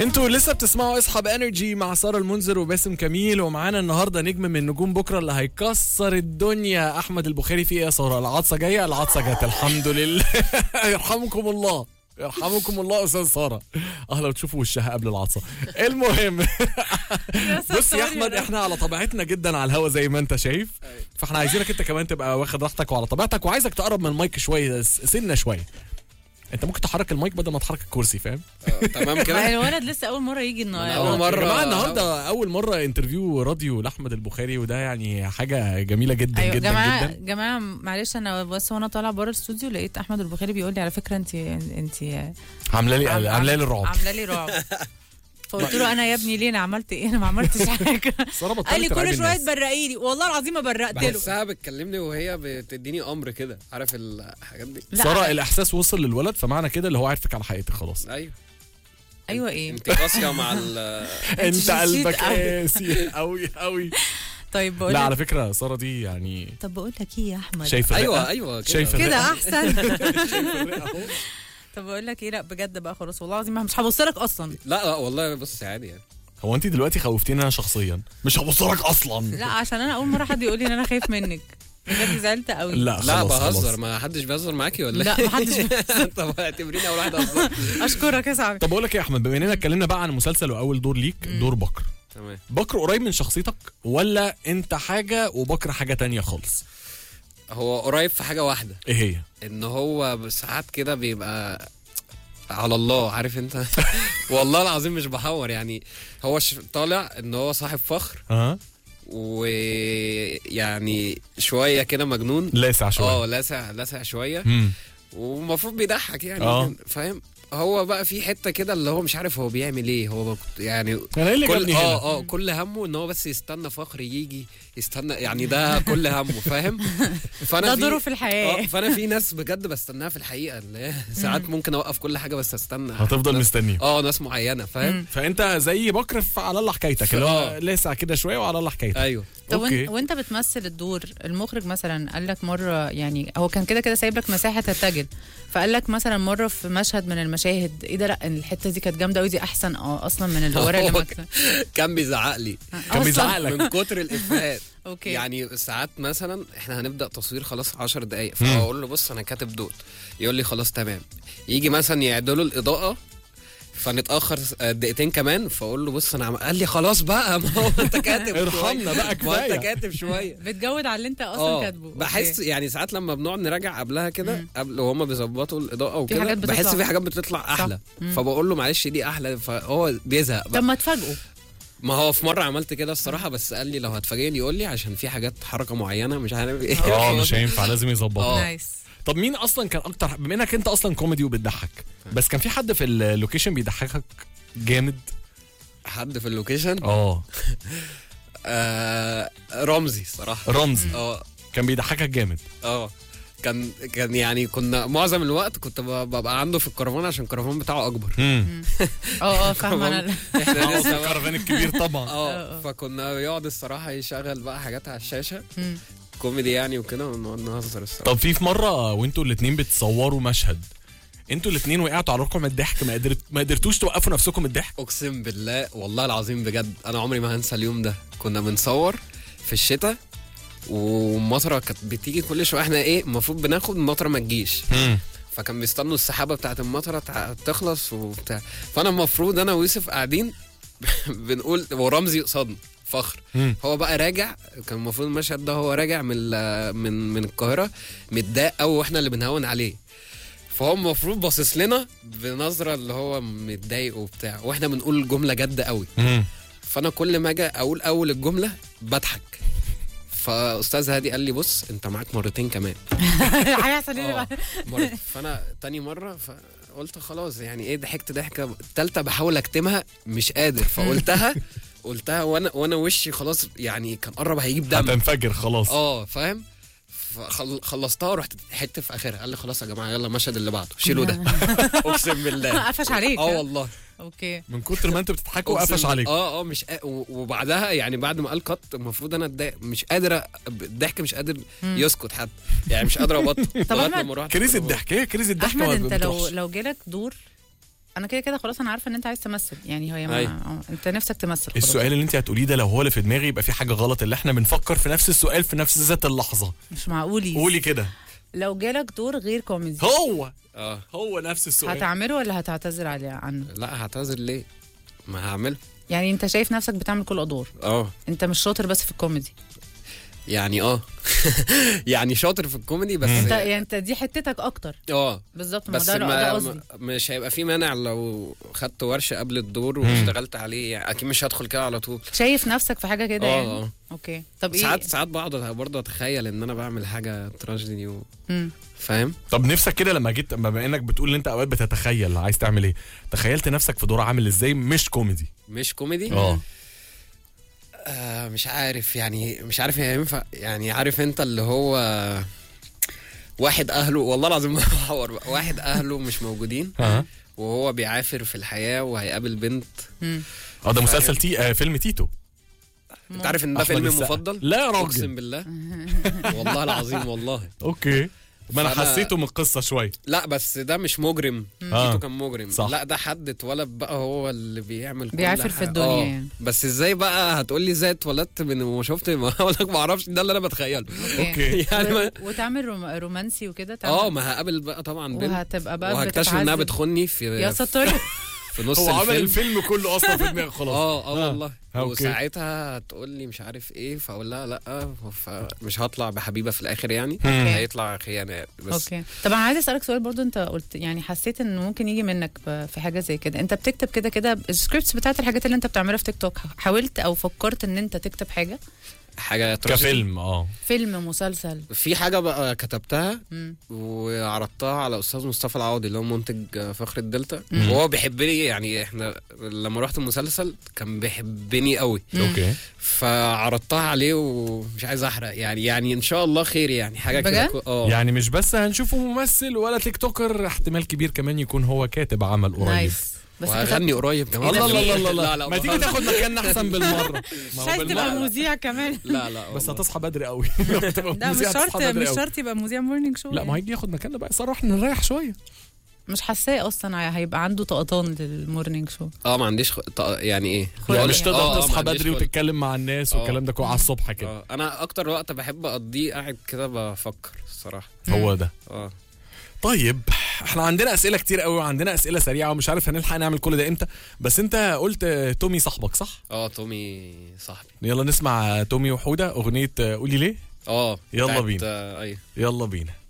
انتوا لسه بتسمعوا اصحاب انرجي مع ساره المنذر وباسم كميل ومعانا النهارده نجم من نجوم بكره اللي هيكسر الدنيا احمد البخاري في ايه يا ساره العطسه جايه العطسه جت الحمد لله يرحمكم الله يرحمكم الله يا استاذ ساره اه لو تشوفوا وشها قبل العطسه المهم بص يا احمد احنا على طبيعتنا جدا على الهوا زي ما انت شايف فاحنا عايزينك انت كمان تبقى واخد راحتك وعلى طبيعتك وعايزك تقرب من المايك شويه سنه شويه انت ممكن تحرك المايك بدل ما تحرك الكرسي فاهم آه، تمام ما كده الولد لسه اول مره يجي النهارده أول مرة- يا جماعه النهارده اول مره انترفيو راديو لاحمد البخاري وده يعني حاجه جميله جدا ايوه جدا جماعه جدا جماعه معلش انا بس وانا طالعه بره الاستوديو لقيت احمد البخاري بيقول لي على فكره انت انت عامله لي عامله لي الرعب عامله لي رعب فقلت له انا يا ابني ليه انا عملت ايه انا ما عملتش حاجه ساره بطلت قال لي ترعبي كل شويه الناس. تبرقي لي والله العظيم ما برقت له بحسها بتكلمني وهي بتديني امر كده عارف الحاجات دي لا. ساره الاحساس وصل للولد فمعنى كده اللي هو عارفك على حقيقتك خلاص ايوه ايوه ايه انت قاسيه مع ال انت شديد قلبك أوي. قاسي قوي قوي طيب بقول لا لك على فكره ساره دي يعني طب بقول لك ايه يا احمد شايفه ايوه الرئة؟ ايوه كده شايفة كده الرئة؟ احسن شايفة الرئة أهو. طب بقول لك ايه لا بجد بقى خلاص والله العظيم مش هبص لك اصلا لا لا والله بص عادي يعني هو انت دلوقتي خوفتيني انا شخصيا مش هبص لك اصلا لا عشان انا اول مره حد يقول لي ان انا خايف منك بجد زعلت قوي لا لا خلاص بهزر خلاص. ما حدش بيهزر معاكي ولا لا ما حدش طب اعتبريني اول واحد هزر اشكرك يا صاحبي طب اقول لك ايه يا احمد بما اننا اتكلمنا بقى عن المسلسل واول دور ليك دور بكر تمام بكر قريب من شخصيتك ولا انت حاجه وبكر حاجه تانية خالص هو قريب في حاجه واحده ايه هي ان هو ساعات كده بيبقى على الله عارف انت والله العظيم مش بحور يعني هو ش- طالع ان هو صاحب فخر ها ويعني شويه كده مجنون لاسع شويه اه لاسع لاسع شويه مم. ومفروض بيضحك يعني اه. فاهم هو بقى في حته كده اللي هو مش عارف هو بيعمل ايه هو بك- يعني انا ايه اللي كل جابني هنا اه اه كل همه ان هو بس يستنى فخر يجي يستنى يعني ده كل همه فاهم فانا ده في- دوره في الحياه اه فانا في ناس بجد بستناها في الحقيقه اللي هي ساعات ممكن اوقف كل حاجه بس استنى هتفضل ناس- مستنيه اه ناس معينه فاهم فانت زي بكر في على الله حكايتك اللي هو اه. لاسع كده شويه وعلى الله حكايتك ايوه طب اوكي وإن- وانت بتمثل الدور المخرج مثلا قال لك مره يعني هو كان كده كده سايب لك مساحه ترتجل فقال لك مثلا مره في مشهد من المشاهد ايه ده لا الحته دي كانت جامده قوي دي احسن اه اصلا من اللي ورا اللي هو مكتوب كان بيزعق لي كان بيزعق لك من كتر الافيهات اوكي يعني ساعات مثلا احنا هنبدا تصوير خلاص 10 دقائق فاقول له بص انا كاتب دول يقول لي خلاص تمام يجي مثلا يعدلوا الاضاءه فنتاخر دقيقتين كمان فاقول له بص انا عم... قال لي خلاص بقى ما هو انت كاتب ارحمنا شوية. بقى ما انت كفايه كاتب شويه بتجود على اللي انت اصلا اه كاتبه بحس أوكي. يعني ساعات لما بنقعد نراجع قبلها كده قبل وهم بيظبطوا الاضاءه وكده حاجات بتطلع. بحس في حاجات بتطلع احلى فبقول له معلش دي احلى فهو بيزهق طب بقى ما تفاجئوا ما هو في مره عملت كده الصراحه بس قال لي لو هتفاجئني يقول لي عشان في حاجات حركه معينه مش عارف ايه اه مش هينفع لازم يظبط اه. نايس طب مين اصلا كان اكتر بما انك انت اصلا كوميدي وبتضحك بس كان في حد في اللوكيشن بيضحكك جامد حد في اللوكيشن اه آه رمزي صراحه رمزي اه كان بيضحكك جامد اه كان كان يعني كنا معظم الوقت كنت ب- ببقى عنده في الكرفان عشان الكرفان بتاعه اكبر امم اه اه فاهمه انا احنا لسه بقى- الكرفان الكبير طبعا اه فكنا يقعد الصراحه يشغل بقى حاجات على الشاشه مم. كوميدي يعني وكده ونقعد نهزر الصراحه طب في في مره وانتوا الاثنين بتصوروا مشهد انتوا الاثنين وقعتوا على ركم الضحك ما قدرت ما قدرتوش توقفوا نفسكم من الضحك اقسم بالله والله العظيم بجد انا عمري ما هنسى اليوم ده كنا بنصور في الشتاء والمطره كانت بتيجي كل شويه احنا ايه المفروض بناخد المطره ما تجيش فكان بيستنوا السحابه بتاعت المطره تع- تخلص وبتاع فانا المفروض انا ويوسف قاعدين بنقول ورمزي قصادنا فخر مم. هو بقى راجع كان المفروض المشهد ده هو راجع من ال- من من القاهره متضايق قوي واحنا اللي بنهون عليه فهو المفروض باصص لنا بنظره اللي هو متضايق وبتاع واحنا بنقول جمله جد قوي مم. فانا كل ما اجي اقول اول الجمله بضحك فاستاذ هادي قال لي بص انت معاك مرتين كمان هيحصل ايه اه بقى مرة. فانا تاني مره فقلت خلاص يعني ايه ضحكت ضحكه التالتة بحاول اكتمها مش قادر فقلتها قلتها وانا وانا وشي خلاص يعني كان قرب هيجيب دم هتنفجر خلاص اه فاهم فخلصتها ورحت ضحكت في اخرها قال لي خلاص يا جماعه يلا المشهد اللي بعده شيلوا ده اقسم بالله قفش عليك اه والله اوكي من كتر ما انتوا بتضحكوا أقسم قفش بالله. عليك اه اه مش قا- و- وبعدها يعني بعد ما قال قط المفروض انا اتضايق مش قادر أ- الضحك مش قادر يسكت حتى يعني مش قادر ابطل طب لغاية أحمد، لما رحت كريز الكرفان. الضحك هي كريز الضحك احمد ما انت لو بتروحش. لو جالك دور انا كده كده خلاص انا عارفه ان انت عايز تمثل يعني هي ما أيوة. آه، انت نفسك تمثل خلاص. السؤال اللي انت هتقوليه ده لو هو اللي في دماغي يبقى في حاجه غلط اللي احنا بنفكر في نفس السؤال في نفس ذات اللحظه مش معقول قولي كده لو جالك دور غير كوميدي هو اه هو نفس السؤال هتعمله ولا هتعتذر عليه عنه لا هعتذر ليه ما هعمله يعني انت شايف نفسك بتعمل كل الادوار اه انت مش شاطر بس في الكوميدي يعني اه يعني شاطر في الكوميدي بس انت يعني انت دي حتتك اكتر اه بالظبط ما بس ده ده ما قصدي ما- مش هيبقى في مانع لو خدت ورشه قبل الدور واشتغلت عليه يعني اكيد مش هدخل كده على طول شايف نفسك في حاجه كده اه يعني اه اوكي طب ايه ساعات ساعات بقعد برضه اتخيل ان انا بعمل حاجه تراجيدي و... مم. فاهم طب نفسك كده لما جيت بما انك بتقول ان انت اوقات بتتخيل عايز تعمل ايه تخيلت نفسك في دور عامل ازاي مش كوميدي مش كوميدي اه آه مش عارف يعني مش عارف هي ينفع يعني عارف انت اللي هو واحد اهله والله العظيم بحور بقى واحد اهله مش موجودين اه وهو بيعافر في الحياه وهيقابل بنت مم. اه ده مسلسل تي آه فيلم تيتو انت عارف ان ده أحمد فيلم السقا. مفضل لا يا راجل اقسم بالله والله العظيم والله اوكي ما انا فأنا- حسيته من القصه شويه لا بس ده مش مجرم آه. تيتو كان مجرم صح. لا ده حد اتولد بقى هو اللي بيعمل كل بيعافر في حاجة. الدنيا آه. يعني. بس ازاي بقى هتقول لي ازاي اتولدت من وما شفت ما اقول لك ما اعرفش ده اللي انا بتخيله اوكي يعني و- ما وتعمل روم- رومانسي وكده تعمل- اه ما هقابل بقى طبعا بنت وهتبقى بقى وهكتشف انها بتتعذب. بتخني في يا ستار في نص هو عمل الفيلم الفيلم كله اصلا في دماغي خلاص اه اه والله أوكي. وساعتها هتقول لي مش عارف ايه فاقول لها لا فمش هطلع بحبيبه في الاخر يعني مم. هيطلع خيانه بس اوكي طب انا عايزه اسالك سؤال برضو انت قلت يعني حسيت انه ممكن يجي منك ب- في حاجه زي كده انت بتكتب كده كده السكريبتس بتاعت الحاجات اللي انت بتعملها في تيك توك حاولت او فكرت ان انت تكتب حاجه حاجه تراجيدي. كفيلم اه فيلم مسلسل في حاجه بقى كتبتها مم. وعرضتها على استاذ مصطفى العوضي اللي هو منتج فخر الدلتا وهو بيحبني يعني احنا لما رحت المسلسل كان بيحبني قوي اوكي فعرضتها عليه ومش عايز احرق يعني يعني ان شاء الله خير يعني حاجه كده بجد؟ كو- اه يعني مش بس هنشوفه ممثل ولا تيك توكر احتمال كبير كمان يكون هو كاتب عمل قريب نايس بس وهغني قريب كمان الله الله الله الله لا الله لا ما تيجي تاخد مكاننا احسن بالمره ما مش هو عايز تبقى بالمرة. مذيع كمان لا لا بس والله. هتصحى بدري قوي لو تبقى لا مش مذيع شرط هتصحى بدري مش قوي. شرط يبقى مذيع مورنينج شو لا ما يعني. هيجي ياخد مكاننا بقى صراحه نريح شويه مش حاساه اصلا هيبقى عنده طقطان للمورنينج شو اه ما عنديش خ... ط- يعني ايه خلق. يعني مش آه، تقدر آه، ما تصحى عنديش بدري خلق. وتتكلم مع الناس آه. والكلام ده كله على الصبح كده اه انا اكتر وقت بحب اقضيه قاعد كده بفكر الصراحه هو ده اه طيب احنا عندنا اسئله كتير قوي وعندنا اسئله سريعه ومش عارف هنلحق نعمل كل ده امتى بس انت قلت تومي صاحبك صح اه تومي صاحبي يلا نسمع تومي وحوده اغنيه قولي ليه اه يلا بتاعت، بينا. آه، ايوه يلا بينا